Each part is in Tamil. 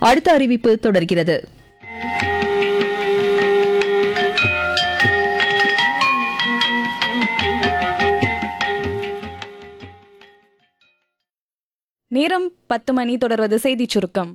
அடுத்த அறிவிப்பு தொடர்கிறது நேரம் பத்து மணி தொடர்வது செய்திச் சுருக்கம்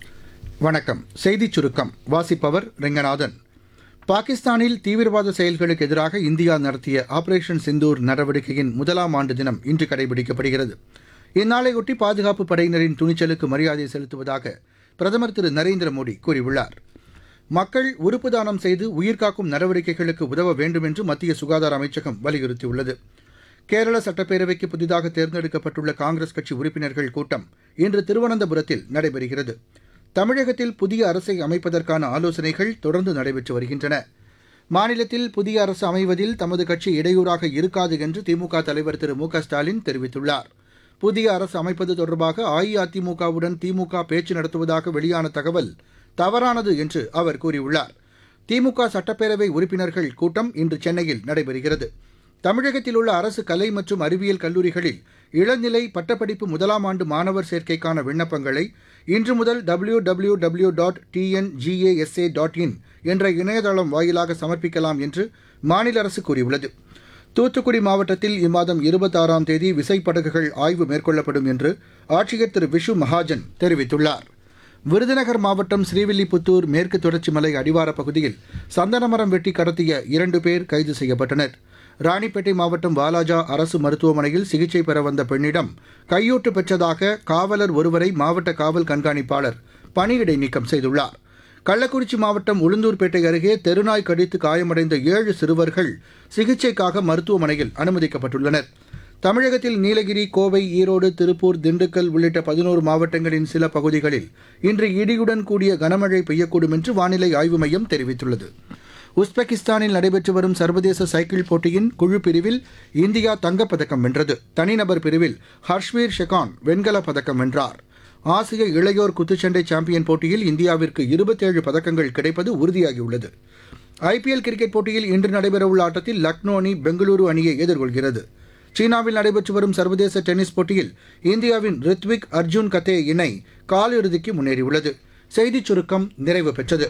வணக்கம் செய்திச் சுருக்கம் வாசிப்பவர் ரெங்கநாதன் பாகிஸ்தானில் தீவிரவாத செயல்களுக்கு எதிராக இந்தியா நடத்திய ஆபரேஷன் சிந்தூர் நடவடிக்கையின் முதலாம் ஆண்டு தினம் இன்று கடைபிடிக்கப்படுகிறது இந்நாளையொட்டி பாதுகாப்பு படையினரின் துணிச்சலுக்கு மரியாதை செலுத்துவதாக பிரதமர் திரு நரேந்திர மோடி கூறியுள்ளார் மக்கள் உறுப்பு தானம் செய்து உயிர்காக்கும் நடவடிக்கைகளுக்கு உதவ வேண்டும் என்று மத்திய சுகாதார அமைச்சகம் வலியுறுத்தியுள்ளது கேரள சட்டப்பேரவைக்கு புதிதாக தேர்ந்தெடுக்கப்பட்டுள்ள காங்கிரஸ் கட்சி உறுப்பினர்கள் கூட்டம் இன்று திருவனந்தபுரத்தில் நடைபெறுகிறது தமிழகத்தில் புதிய அரசை அமைப்பதற்கான ஆலோசனைகள் தொடர்ந்து நடைபெற்று வருகின்றன மாநிலத்தில் புதிய அரசு அமைவதில் தமது கட்சி இடையூறாக இருக்காது என்று திமுக தலைவர் திரு மு க ஸ்டாலின் தெரிவித்துள்ளார் புதிய அரசு அமைப்பது தொடர்பாக அஇஅதிமுகவுடன் திமுக பேச்சு நடத்துவதாக வெளியான தகவல் தவறானது என்று அவர் கூறியுள்ளார் திமுக சட்டப்பேரவை உறுப்பினர்கள் கூட்டம் இன்று சென்னையில் நடைபெறுகிறது தமிழகத்தில் உள்ள அரசு கலை மற்றும் அறிவியல் கல்லூரிகளில் இளநிலை பட்டப்படிப்பு முதலாம் ஆண்டு மாணவர் சேர்க்கைக்கான விண்ணப்பங்களை இன்று முதல் W W W dot T N G A S A dot in என்ற இணையதளம் வாயிலாக சமர்ப்பிக்கலாம் என்று மாநில அரசு கூறியுள்ளது தூத்துக்குடி மாவட்டத்தில் இம்மாதம் இருபத்தாறாம் தேதி விசைப்படகுகள் ஆய்வு மேற்கொள்ளப்படும் என்று ஆட்சியர் திரு விஷு மகாஜன் தெரிவித்துள்ளார் விருதுநகர் மாவட்டம் ஸ்ரீவில்லிபுத்தூர் மேற்கு தொடர்ச்சி மலை அடிவாரப் பகுதியில் சந்தனமரம் வெட்டி கடத்திய இரண்டு பேர் கைது செய்யப்பட்டனர் ராணிப்பேட்டை மாவட்டம் வாலாஜா அரசு மருத்துவமனையில் சிகிச்சை பெற வந்த பெண்ணிடம் கையூட்டு பெற்றதாக காவலர் ஒருவரை மாவட்ட காவல் கண்காணிப்பாளர் பணியிடை நீக்கம் செய்துள்ளார் கள்ளக்குறிச்சி மாவட்டம் உளுந்தூர்பேட்டை அருகே தெருநாய் கடித்து காயமடைந்த ஏழு சிறுவர்கள் சிகிச்சைக்காக மருத்துவமனையில் அனுமதிக்கப்பட்டுள்ளனர் தமிழகத்தில் நீலகிரி கோவை ஈரோடு திருப்பூர் திண்டுக்கல் உள்ளிட்ட பதினோரு மாவட்டங்களின் சில பகுதிகளில் இன்று இடியுடன் கூடிய கனமழை பெய்யக்கூடும் என்று வானிலை ஆய்வு மையம் தெரிவித்துள்ளது உஸ்பெகிஸ்தானில் நடைபெற்று வரும் சர்வதேச சைக்கிள் போட்டியின் குழு பிரிவில் இந்தியா தங்கப்பதக்கம் வென்றது தனிநபர் பிரிவில் ஹர்ஷ்வீர் ஷெகான் வெண்கலப் பதக்கம் வென்றார் ஆசிய இளையோர் குத்துச்சண்டை சாம்பியன் போட்டியில் இந்தியாவிற்கு இருபத்தேழு பதக்கங்கள் கிடைப்பது உறுதியாகியுள்ளது ஐபிஎல் கிரிக்கெட் போட்டியில் இன்று நடைபெறவுள்ள ஆட்டத்தில் லக்னோ அணி பெங்களூரு அணியை எதிர்கொள்கிறது சீனாவில் நடைபெற்று வரும் சர்வதேச டென்னிஸ் போட்டியில் இந்தியாவின் ரித்விக் அர்ஜுன் கத்தே இணை காலிறுதிக்கு முன்னேறியுள்ளது செய்திச் சுருக்கம் நிறைவு பெற்றது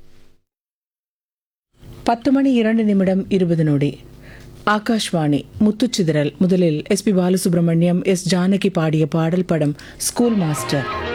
பத்து மணி இரண்டு நிமிடம் இருபது நொடி ஆகாஷ்வாணி முத்துச்சிதறல் முதலில் எஸ்பி பாலசுப்ரமணியம் எஸ் ஜானகி பாடிய பாடல் படம் ஸ்கூல் மாஸ்டர்